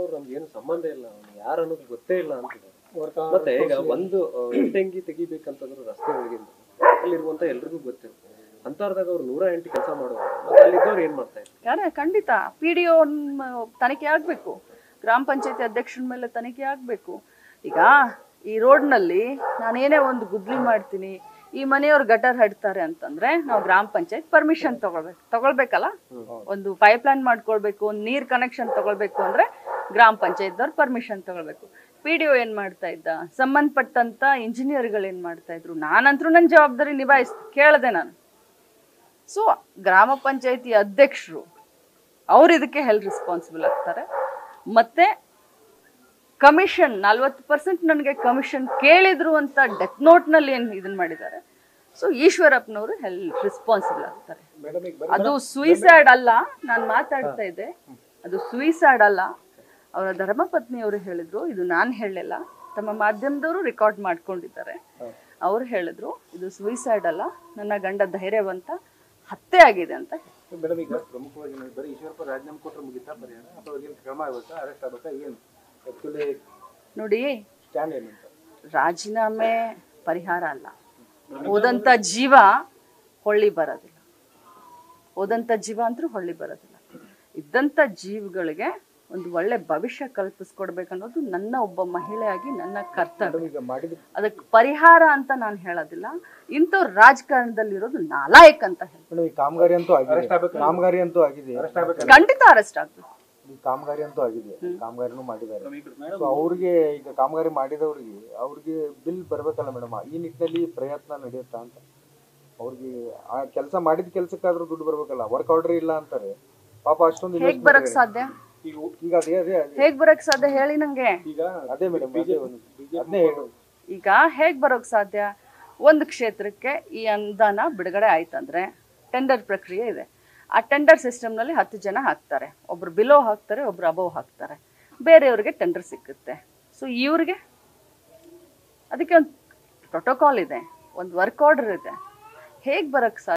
ಅವ್ರು ನಮ್ಗೆ ಏನು ಸಂಬಂಧ ಇಲ್ಲ ಅವ್ನು ಯಾರು ಅನ್ನೋದು ಗೊತ್ತೇ ಇಲ್ಲ ಅಂತಿದ್ದಾರೆ ಮತ್ತೆ ಈಗ ಒಂದು ಆ, ಇಟ್ಟಂಗಿ ತೆಗಿಬೇಕಂತಂದ್ರೆ ರಸ್ತೆ ಒಳಗಿಂದ ಅಲ್ಲಿರುವಂತ ಎಲ್ರಿಗೂ ಗೊತ್ತಿರುತ್ತೆ ಅಂತರ್ದಾಗ ಅವ್ರು ನೂರ ಎಂಟು ಕೆಲಸ ಮಾಡುವಾಗ ಮತ್ತೆ ಅಲ್ಲಿದ್ದವ್ರು ಏನ್ ಮಾಡ್ತಾ ಇದ್ರು ಯಾರೇ ಖಂಡಿತ ಪಿ ಡಿ ಒ ತನಿಖೆ ಆಗಬೇಕು ಗ್ರಾಮ ಪಂಚಾಯತಿ ಅಧ್ಯಕ್ಷರ ಮೇಲೆ ತನಿಖೆ ಆಗಬೇಕು ಈಗ ಈ ರೋಡ್ನಲ್ಲಿ ನಾನೇನೇ ಒಂದು ಗುದ್ಲಿ ಮಾಡ್ತೀನಿ ಈ ಮನೆಯವ್ರು ಗಟರ್ ಹಡ್ತಾರೆ ಅಂತಂದ್ರೆ ನಾವು ಗ್ರಾಮ ಪಂಚಾಯತ್ ಪರ್ಮಿಷನ್ ತಗೊಳ್ಬೇಕು ತಗೊಳ್ಬೇಕಲ್ಲ ಒಂದು ಪೈಪ್ ಲೈನ್ ಮಾಡ್ಕೊಳ್ಬೇಕು ಒಂದು ನೀರ್ ಕನೆಕ್ಷನ್ ತಗೊಳ್ಬೇಕು ಅಂದ್ರೆ ಗ್ರಾಮ ಪಂಚಾಯತ್ದವ್ರು ಪರ್ಮಿಷನ್ ತಗೊಳ್ಬೇಕು ಪಿ ಡಿ ಒ ಏನ್ ಮಾಡ್ತಾ ಇದ್ದ ಸಂಬಂಧಪಟ್ಟಂತ ಇಂಜಿನಿಯರ್ಗಳು ಏನ್ ಮಾಡ್ತಾ ಇದ್ರು ನಾನಂತರೂ ನನ್ನ ಜವಾಬ್ದಾರಿ ನಿಭಾಯಿಸ್ ಕೇಳದೆ ನಾನು ಸೊ ಗ್ರಾಮ ಪಂಚಾಯತಿ ಅಧ್ಯಕ್ಷರು ಅವ್ರು ಇದಕ್ಕೆ ಹೆಲ್ತ್ ರೆಸ್ಪಾನ್ಸಿಬಲ್ ಆಗ್ತಾರೆ ಮತ್ತೆ ಕಮಿಷನ್ ನಲ್ವತ್ತು ಪರ್ಸೆಂಟ್ ನನಗೆ ಕಮಿಷನ್ ಕೇಳಿದ್ರು ಅಂತ ಡೆತ್ ನೋಟ್ನಲ್ಲಿ ಏನು ಇದನ್ನ ಮಾಡಿದ್ದಾರೆ ಸೊ ಈಶ್ವರಪ್ಪನವರು ಹೆಲ್ತ್ ರೆಸ್ಪಾನ್ಸಿಬಲ್ ಆಗ್ತಾರೆ ಮೇಡಮ್ ಈಗ ಅದು ಸುಯಿಸೈಡ್ ಅಲ್ಲ ನಾನು ಮಾತಾಡ್ತಾ ಇದ್ದೆ ಅದು ಸುಯಿಸೈಡ್ ಅಲ್ಲ ಅವರ ಧರ್ಮಪತ್ನಿಯವರು ಹೇಳಿದ್ರು ಇದು ನಾನು ಹೇಳಲಿಲ್ಲ ತಮ್ಮ ಮಾಧ್ಯಮದವರು ರೆಕಾರ್ಡ್ ಮಾಡ್ಕೊಂಡಿದ್ದಾರೆ ಅವ್ರು ಹೇಳಿದ್ರು ಇದು ಸುಯಿಸೈಡ್ ಅಲ್ಲ ನನ್ನ ಗಂಡ ಧೈರ್ಯವಂತ ಹತ್ಯೆ ಆಗಿದೆ ಅಂತ ಮೇಡಮ್ ಈಗ ಪ್ರಮುಖವಾಗಿ ನೋಡಿ ಬರೀ ಈಶ್ವರಪ್ಪ ರಾಜೀನಾಮೆ ಕೊಟ್ಟರೆ ಮುಗಿತಾ ಪರಿಹಾರ ಅಥವಾ ಅವ್ರಿಗೆ ಕ್ರಮ ಆಗ್ಬೇಕಾ ಅರೆಸ್ಟ್ ಆಗ್ಬೇಕಾ ಏನು ಆಕ್ಚುಲಿ ನೋಡಿ ಸ್ಟ್ಯಾಂಡ್ ಏನಂತ ರಾಜೀನಾಮೆ ಪರಿಹಾರ ಅಲ್ಲ ಹೋದಂಥ ಜೀವ ಹೊಳ್ಳಿ ಬರೋದಿಲ್ಲ ಹೋದಂಥ ಜೀವ ಅಂತೂ ಹೊಳ್ಳಿ ಬರೋದಿಲ್ಲ ಇದ್ದಂಥ ಜೀವಗಳಿಗೆ ಒಂದು ಒಳ್ಳೆ ಭವಿಷ್ಯ ಕಲ್ಪಿಸ್ಕೊಡ್ಬೇಕನ್ನೋದು ನನ್ನ ಒಬ್ಬ ಮಹಿಳೆಯಾಗಿ ನನ್ನ ಕರ್ತವ್ಯ ಈಗ ಮಾಡಿದ ಅದಕ್ಕೆ ಪರಿಹಾರ ಅಂತ ನಾನು ಹೇಳೋದಿಲ್ಲ ಇಂಥವ್ರು ರಾಜಕಾರಣದಲ್ಲಿರೋದು ನಾಲಾಯಕ್ ಅಂತ ಹೇಳಿ ಮೇಡಮ್ ಈ ಕಾಮಗಾರಿ ಅಂತೂ ಆಗಿದೆ ಕಾಮಗಾರಿ ಅಂತೂ ಆಗಿದೆ ಖಂಡಿತ ಅರೆಸ್ಟ್ ಆಗ್ಬೇಕು ಈ ಕಾಮಗಾರಿ ಅಂತೂ ಆಗಿದೆ ಕಾಮಗಾರಿನೂ ಮಾಡಿದ್ದಾರೆ ಸೊ ಅವ್ರಿಗೆ ಈಗ ಕಾಮಗಾರಿ ಮಾಡಿದವ್ರಿಗೆ ಅವ್ರಿಗೆ ಬಿಲ್ ಬರ್ಬೇಕಲ್ಲ ಮೇಡಮ್ ಈ ನಿಟ್ಟಿನಲ್ಲಿ ಪ್ರಯತ್ನ ನಡೆಯುತ್ತಾ ಅಂತ ಅವ್ರಿಗೆ ಆ ಕೆಲಸ ಮಾಡಿದ ಕೆಲಸಕ್ಕಾದ್ರೂ ದುಡ್ಡು ಬರ್ಬೇಕಲ್ಲ ವರ್ಕ್ ಆರ್ಡರ್ ಇಲ್ಲ ಅಂತಾರೆ ಪಾಪ ಅಷ್ಟೊಂದು ಹೇಗ್ investment ಬರಕ್ ಇದೆ. ಸಾಧ್ಯ ಈಗ ಈಗ ಅದೇ ಅದೇ ಅದೇ ಹೇಗ್ ಬರಕ್ ಸಾಧ್ಯ ಹೇಳಿ ನಂಗೆ ಈಗ ಅದೇ ಮೇಡಮ್ ಅದನ್ನೇ ಹೇಳು ಈಗ ಹೇಗ್ ಬರೋಕ್ ಸಾಧ್ಯ ಒಂದು ಕ್ಷೇತ್ರಕ್ಕೆ ಈ ಅನುದಾನ ಬಿಡುಗಡೆ ಆಯ್ತಂದ್ರೆ ಟೆಂಡರ್ ಪ್ರಕ್ರಿಯೆ ಇದೆ ಆ ಟೆಂಡರ್ ಸಿಸ್ಟಮ್ನಲ್ಲಿ ಹತ್ತು ಜನ ಹಾಕ್ತಾರೆ ಒಬ್ರು ಬಿಲೋ ಹಾಕ್ತಾರೆ ಒಬ್ರು ಅಬವ್ ಹಾಕ್ತಾರೆ ಬೇರೆಯವ್ರಿಗೆ ಟೆಂಡರ್ ಸಿಕ್ಕುತ್ತೆ ಸೊ ಇವ್ರಿಗೆ ಅದಕ್ಕೆ ಒಂದು ಪ್ರೋಟೋಕಾಲ್ ಇದೆ ಒಂದು ವರ್ಕ್ ಆರ್ಡರ್ ಇದೆ ಹೇಗೆ ಬರೋಕ್ಕೆ ಸಾಧ್ಯ